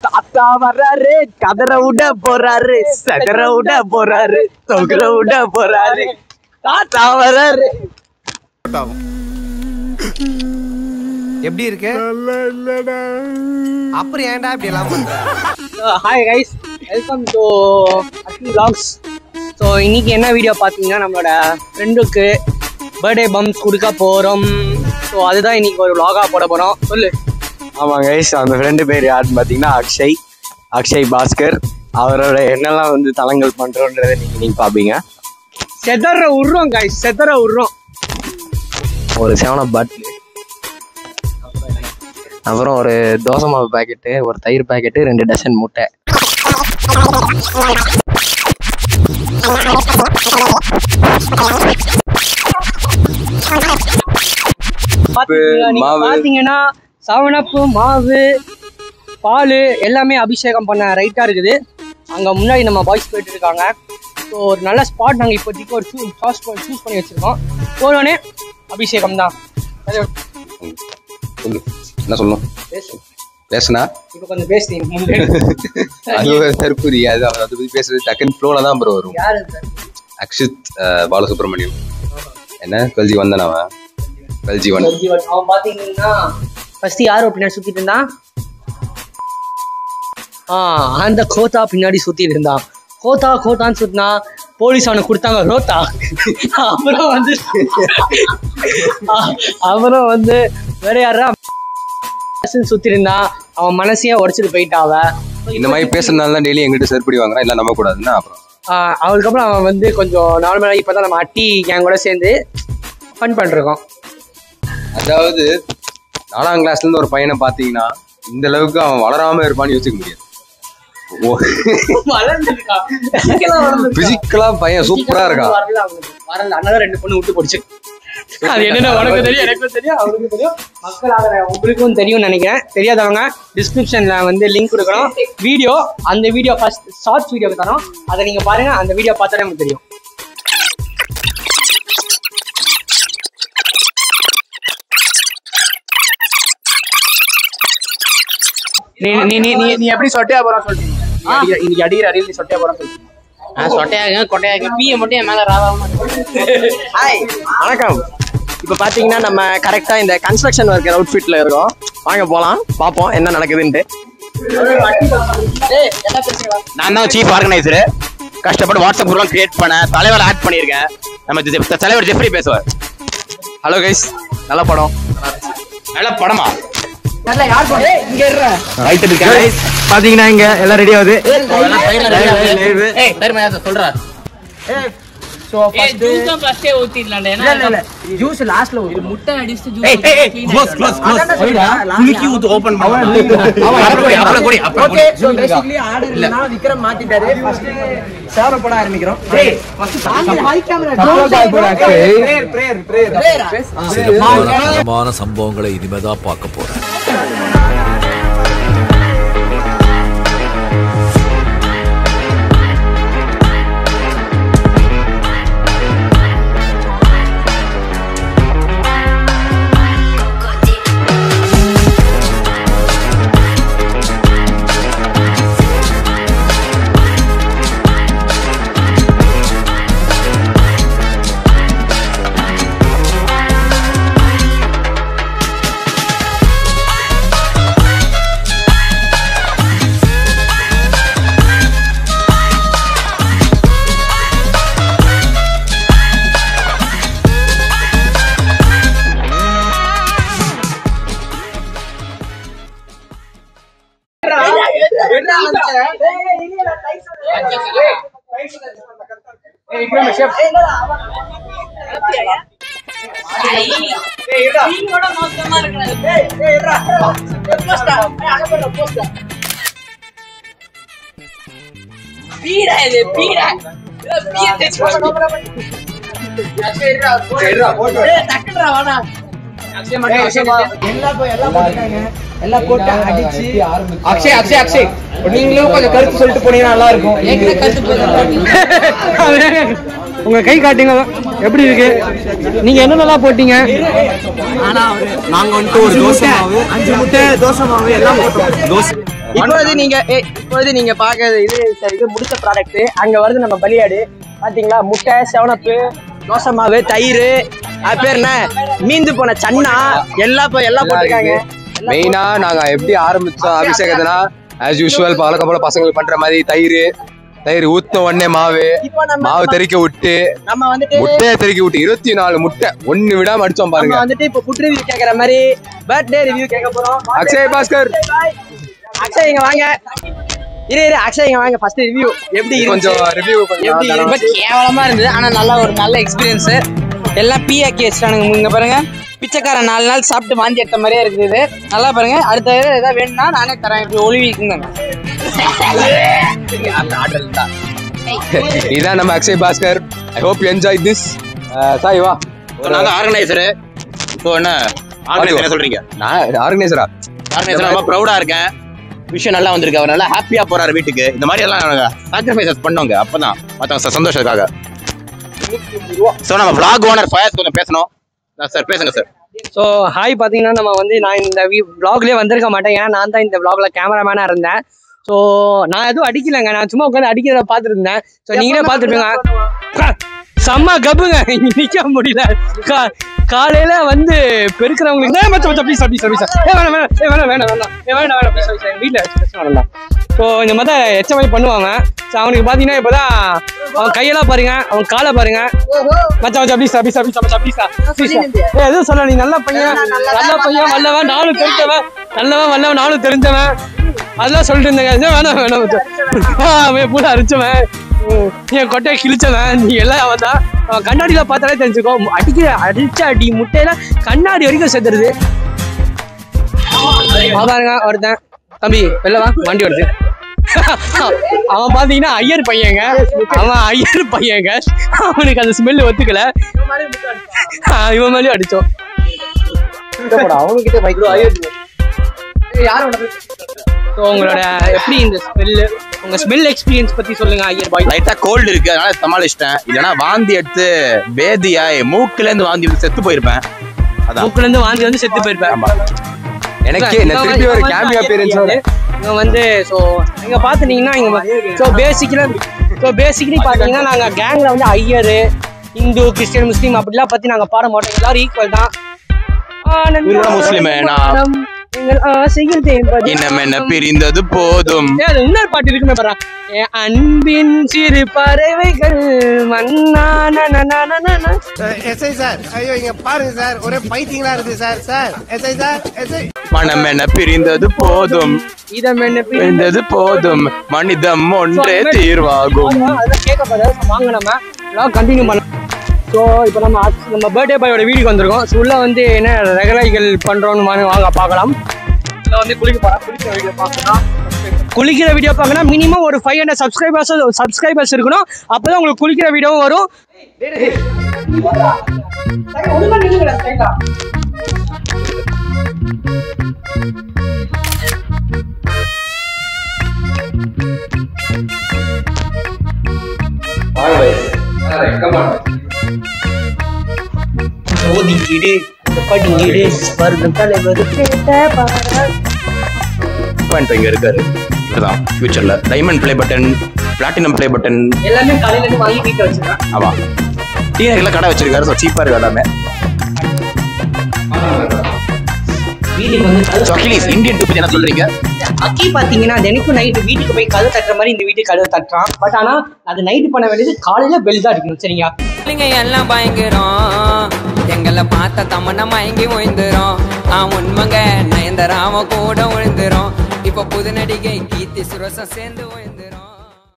தாத்தா வர்றாரு கதற விட போறாரு சகர விட போறாரு தொகர விட போறாரு தாத்தா வர்றாரு எப்படி இருக்கு அப்புறம் ஏன்டா இப்படி எல்லாம் பண்ற hi guys welcome to Akki vlogs so இன்னைக்கு என்ன வீடியோ பார்த்தீங்கன்னா நம்மளோட ஃப்ரெண்டுக்கு பர்த்டே பம்ப்ஸ் கொடுக்க போகிறோம் ஸோ அதுதான் இன்னைக்கு ஒரு vlog-ஆ போட போகிறோம் சொல்லு ஆமாம் கைஸ் அந்த ஃப்ரெண்டு பேர் யாருன்னு பார்த்தீங்கன்னா அக்ஷய் அக்ஷய் பாஸ்கர் அவரோட என்னெல்லாம் வந்து தலங்கள் பண்ணுறோன்றதை நீங்கள் நீங்கள் பார்ப்பீங்க செதற விட்றோம் கைஸ் செதற விட்றோம் ஒரு செவன் பாட்டில் அப்புறம் ஒரு தோசை மாவு பாக்கெட்டு ஒரு தயிர் பாக்கெட்டு ரெண்டு டசன் முட்டை பாத்தீங்களா? நீங்க மாவு. பார்த்தீங்கன்னா சவனப்பு மாவு பால் எல்லாமே அபிஷேகம் பண்ண ரைட்டாக இருக்குது அங்கே முன்னாடி நம்ம பாய்ஸ் போயிட்டு இருக்காங்க ஸோ ஒரு நல்ல ஸ்பாட் நாங்கள் இப்போதைக்கு ஒரு சூஸ் சாஸ் சூஸ் பண்ணி வச்சுருக்கோம் போனோடனே அபிஷேகம் தான் சொல்லு என்ன சொல்லணும் பேசுனா இப்போ கொஞ்சம் பேசுறீங்க முன்னாடி அது ஒரு தற்கொலை அது அதை பத்தி பேசுறது டக்குன்னு ஃப்ளோல தான் ப்ரோ வரும் யார் இது? அக்ஷித் அஹ், பாலசுப்ரமணியம் என்ன கல்ஜி வந்தன் அவன் கல்ஜீவன் ஜீவன். அவன் பார்த்தீங்கன்னா ஃபர்ஸ்ட் யார் பின்னாடி சுத்திட்டு இருந்தான் ஆ அந்த கோத்தா பின்னாடி சுத்திட்டு இருந்தான் கோத்தா கோத்தான்னு சுத்தினா போலீஸ் அவனுக்கு கொடுத்தாங்க ரோத்தா அப்புறம் வந்து அ- அப்புறம் வந்து வேற யாரா சுத்தி இருந்தான் அவன் மனசையே உடைச்சிட்டு போயிட்டான் அவன் இந்த மாதிரி பேசுறதுனால தான் டெய்லி எங்கிட்ட செருப்படி வாங்குறான் இல்லை நம்ப கூடாதுன்னா அப்புறம் ஆஹ் அதுக்கப்புறம் அவன் வந்து கொஞ்சம் நார்மலாக இப்போ தான் நம்ம அட்டி கேங் கூட சேர்ந்து ஃபன் பண்ணிருக்கோம் அதாவது நாலாம் கிளாஸ்ல இருந்து ஒரு பையனை பாத்தீங்கன்னா இந்த அளவுக்கு அவன் வளராம இருப்பான்னு யோசிக்க முடியாது பிசிக்கலா பையன் சூப்பரா இருக்கான் வரல அவனுக்கு. வரல அண்ணன் ரெண்டு பொண்ணு விட்டு போடுச்சு அது என்னென்ன உனக்கு தெரியும் எனக்கும் தெரியும் அவனுக்கு தெரியும் மக்கள் ஆகிற உங்களுக்கும் தெரியும்னு நினைக்கிறேன் தெரியாதவங்க டிஸ்கிரிப்ஷன்ல வந்து லிங்க் கொடுக்குறோம் வீடியோ அந்த வீடியோ ஃபர்ஸ்ட் ஷார்ட்ஸ் வீடியோ தரோம் அதை நீங்க பாருங்க அந்த வீடியோ பார்த்தாலே நமக்கு தெரியும் நீ நீ நீ நீ நீ எப்படி சொட்டையா போறான் சொல்றீங்க இன்னைக்கு அடிக்கிற அடியில் நீ சொட்டையா போறான் சொல்றீங்க சொட்டையாக கொட்டையாக பீய மட்டும் என் மேல ராவாம ஹாய் வணக்கம் இப்போ பார்த்தீங்கன்னா நம்ம கரெக்டாக இந்த கன்ஸ்ட்ரக்ஷன் ஒர்க்கர் அவுட்ஃபிட்டில் இருக்கோம் வாங்க போகலாம் பார்ப்போம் என்ன நடக்குதுன்ட்டு நான் தான் சீஃப் ஆர்கனைசர் கஷ்டப்பட்டு வாட்ஸ்அப் குரூப் கிரியேட் பண்ண தலைவர் ஆட் பண்ணியிருக்கேன் நம்ம ஜெ- தலைவர் ஜெஃப்ரி பேசுவார் ஹலோ கைஸ் நல்ல படம் நல்ல படமா பார்த்தீங்கன்னா இங்கே எல்லாம் ரெடி ஆகுது ஏய் பெருமையா சொல்றா ஜூஸ் லாஸ்ட்ல ஒரு முட்டை அப்புறம் கூடி அப்புறம் கூடி. ஆர்டர் இல்லனா விக்ரம் மாத்திட்டாரு ஃபர்ஸ்ட் சேவன போட ஆரம்பிக்கிறோம் சில சம்பவங்களை இனிமேதான் பார்க்க போறேன் பீடா இது பீடா பீடா டச் டக்குடா வாடா எல்லாம் போட்டு அடிச்சு அக்ஷய் அக்ஷய் அக்ஷய் நீங்களும் கொஞ்சம் கருத்து சொல்லிட்டு போனீங்கன்னா நல்லா இருக்கும் உங்க கை காட்டுங்க எப்படி இருக்கு நீங்க என்னென்னலாம் போட்டீங்க நாங்க வந்துட்டு ஒரு தோசை மாவு அஞ்சு முட்டை தோசை மாவு எல்லாம் போட்டோம் தோசை இப்பொழுது நீங்க ஏய், இப்பொழுது நீங்க பாக்குறது இது சரி, இது முடிச்ச ப்ராடக்ட் அங்க வருது நம்ம பலியாடு பாத்தீங்களா முட்டை செவனப்பு தோசை மாவு தயிர் அது பேர் என்ன மீந்து போன சன்னா எல்லாம் இப்ப எல்லாம் போட்டிருக்காங்க மெயினா நாங்க எப்படி ஆரம்பிச்சோம் அபிஷேகத்தினா ஆஸ் யூஷுவல் பழக்க போல பசங்களுக்கு பண்ற மாதிரி தயிர் தயிர் ஊத்தின உடனே மாவு இப்போ நம்ம மாவு தெறிக்க விட்டு நம்ம வந்துட்டு முட்டையை தெறிக்க விட்டு இருபத்தி நாலு முட்டை ஒண்ணு விடாம அடிச்சோம் நம்ம பாருங்க வந்துட்டு இப்போ ஃபுட் ரிவ்யூ கேக்குற மாதிரி பர்த்டே ரிவ்யூ கேட்க போறோம் அக்ஷய் பாஸ்கர் அக்ஷய் இங்க வாங்க இரு இரு அக்ஷய் இங்க வாங்க ஃபர்ஸ்ட் ரிவ்யூ எப்படி கொஞ்சம் இருந்துச்சு ரிவ்யூ எப்படி கொஞ்சம் ரொம்ப கேவலமா இருந்தது ஆனா நல்லா ஒரு நல்ல எக்ஸ்பீரியன்ஸ் எல்லாம் பிஆக்கி வச்சிட்டானுங்க இங்க பாருங்க பிச்சைக்காரன் நாலு நாள் சாப்பிட்டு வாந்தி எடுத்த மாதிரியே இருக்குது இது. நல்லா பாருங்க அடுத்த தடவை ஏதாவது வேணும்னா நானே தரேன் இப்படி ஒளிவிக்குங்க இதான் நம்ம Akshay Bhaskar I hope you enjoy this Sai வா நாங்க ஆர்கனைசரு ஸோ என்ன ஆர்கனைசர் என்ன சொல்றீங்க நான் ஆர்கனைசரா ஆர்கனைசர் ரொம்ப ப்ரௌடா இருக்கேன் விஷயம் நல்லா வந்திருக்கு அவர் நல்லா ஹாப்பியா போறாரு வீட்டுக்கு இந்த மாதிரி எல்லாம் நாங்க சாக்ரிஃபைசஸ் பண்ணோங்க அப்பதான் மத்தவங்க சந்தோஷத்துக்காக ஸோ நம்ம vlog ஓனர் ஃபயஸ் கொஞ்சம் பேசணும் சார் பேசுங்க சார் ஸோ ஹாய் பார்த்தீங்கன்னா நம்ம வந்து நான் இந்த வ்ளாக்லேயே வந்திருக்க மாட்டேன் ஏன்னா நான் தான் இந்த வ்ளாக்ல கேமராமேனாக இருந்தேன் ஸோ நான் எதுவும் அடிக்கலைங்க நான் சும்மா உட்காந்து அடிக்கிறத பார்த்துருந்தேன் ஸோ நீங்களே பார்த்துருப்பீங்க செம்ம கப்புங்க இங்க நிக்க முடியல கா- காலையில வந்து பெருக்கிறவங்களுக்கு ஏய் மச்சான் மச்சான் ப்ளீஸ் ப்ளீஸ் ப்ளீஸ் ஏ வேணாம் வேணாம் ஏ வேணாம் வேணாம் வேணாம் ஏ வேணாம் வேணாம் ப்ளீஸ் ப்ளீஸ் வீட்டில் பிரச்சனை வேண்டாம் ஸோ இந்த மாதிரி தான் எச்ச மாதிரி பண்ணுவாங்க ஸோ அவனுக்கு பார்த்தீங்கன்னா இப்போதான் அவன் கையெல்லாம் பாருங்க அவன் காலை பாருங்க மச்சான் மச்சான் ப்ளீஸ் ப்ளீஸ் ப்ளீஸ் மச்சான் ப்ளீஸ் ப்ளீஸ் ஏ எதுவும் சொல்ல நீ நல்ல பையன் நல்ல பையன் வல்லவன் நானும் தெரிஞ்சவன் நல்லவன் வல்லவன் நானும் தெரிஞ்சவன் அதெல்லாம் சொல்லிட்டு இருந்தேங்க இது வேணாம் வேணாம் மச்சான். ஆ, அவன் பூரா அரிச்சவன் ம், என் கொட்டையை கிழிச்சவன் நீ எல்லாம் அவன் தான் அவன் கண்ணாடியில பார்த்தாலே தெரிஞ்சுக்கோ அடிக்கிற அடிச்ச அடி முட்டையில கண்ணாடி வரைக்கும் செத்துருது பாருங்க ஒருத்தன் தம்பி வெளில வா வண்டி வருது அவன் பாத்தீங்கன்னா ஐயர் பையங்க அவன் ஐயர் பையங்க அவனுக்கு அந்த ஸ்மெல் ஒத்துக்கல ஆ, இவன் மேலேயும் அடிச்சோம் அவனுக்கிட்ட மைக்ரோ ஸோ உங்களோட எப்படி இந்த ஸ்மெல்லு உங்க ஸ்மெல் எக்ஸ்பீரியன்ஸ் பத்தி சொல்லுங்க ஐயர் பாய் லைட்டா கோல்டு இருக்கு அதனால சமாளிச்சிட்டேன் இல்லைன்னா வாந்தி எடுத்து பேதியாய் மூக்குல இருந்து வாந்தி வந்து செத்து போயிருப்பேன் அதான் மூக்குல இருந்து வாந்தி வந்து செத்து போயிருப்பேன் எனக்கு என்ன திருப்பி ஒரு கேமியோ அப்பியரன்ஸ் இங்க வந்து ஸோ இங்க பாத்துட்டீங்கன்னா இங்க ஸோ பேசிக்கலி ஸோ பேசிக்கலி பாத்தீங்கன்னா நாங்க கேங்ல வந்து ஐயரு இந்து கிறிஸ்டியன் முஸ்லீம் அப்படிலாம் பத்தி நாங்க பாட மாட்டோம் எல்லாரும் ஈக்குவல் தான் ஆனந்தம் இவரு கூட முஸ்லிமே, நான். ஆனந்தம், எங்கள் ஆசையில் தேம்பது. இன்னும் என்ன பிரிந்தது போதும் ஏய், அது இன்னொரு பாட்டு இருக்குமே பாரு என் அன்பின் சிறு பறவைகள் மன்னா எஸ்ஐ சார் ஐயோ இங்க பாருங்க சார் ஒரே பைத்தியங்களா இருக்கு sir sir SI sir SI மனம் என்ன பிரிந்தது போதும் இதம் என்ன பிரிந்தது பிரிந்தது போதும் மனிதம் ஒன்றே தீர்வாகும் அதெல்லாம் கேட்க போறது வாங்க நம்ம எல்லாம் கண்டினியூ பண்ணலாம் ஸோ இப்போ நம்ம அக்- நம்ம பர்த்டே பாயோட வீடியோக்கு வந்திருக்கோம் ஸோ உள்ள வந்து என்ன ரகலைகள் பண்றோம்னு வாங்க வாங்க பார்க்கலாம் உள்ள வந்து குளிக்க போறோம் குளிக்கிற வீடியோ பார்க்கலாம் குளிக்கிற வீடியோ பார்க்கணும் மினிமம் ஒரு ஃபைவ் ஹண்ட்ரட் சப்ஸ்கிரைபர்ஸ் சப்ஸ்கிரைபர்ஸ் இருக்கணும் அப்பதான் உங்களுக்கு குளிக்கிற வீடியோவும் வரும் ஒதுக்கீடு படிங்கீடு வருடம் தலைவர் பாயிண்ட் இங்க இருக்காரு இதுதான் ஃபியூச்சர்ல diamond play button platinum play button எல்லாமே காலையில இருந்து வாங்கி வீட்டில் வச்சிருக்கேன் ஆமா டீனர்ல கடை வச்சிருக்காரு ஸோ சீப்பா இருக்கு எல்லாமே வீட்டுக்கு வந்து ஸோ அகிலீஸ் இந்தியன் டூ என்ன சொல்றீங்க அக்கி பாத்தீங்கன்னா தினைக்கும் நைட்டு வீட்டுக்கு போய் கதவு தட்டுற மாதிரி இந்த வீட்டுக்கு கதவு தட்டுறான் பட் ஆனா அது நைட்டு பண்ண வேண்டியது காலையில பெல் தான் அடிக்கணும் சரிங்களா பிள்ளைங்க எல்லாம் பயங்கரம் எங்களை பார்த்த தமன மயங்கி ஓய்ந்துரும் ஆ உண்மைங்க நயன்தராம கூட விழுந்துரும் இப்ப புது நடிகை கீர்த்தி சுரசம் சேர்ந்து ஓய்ந்துரும்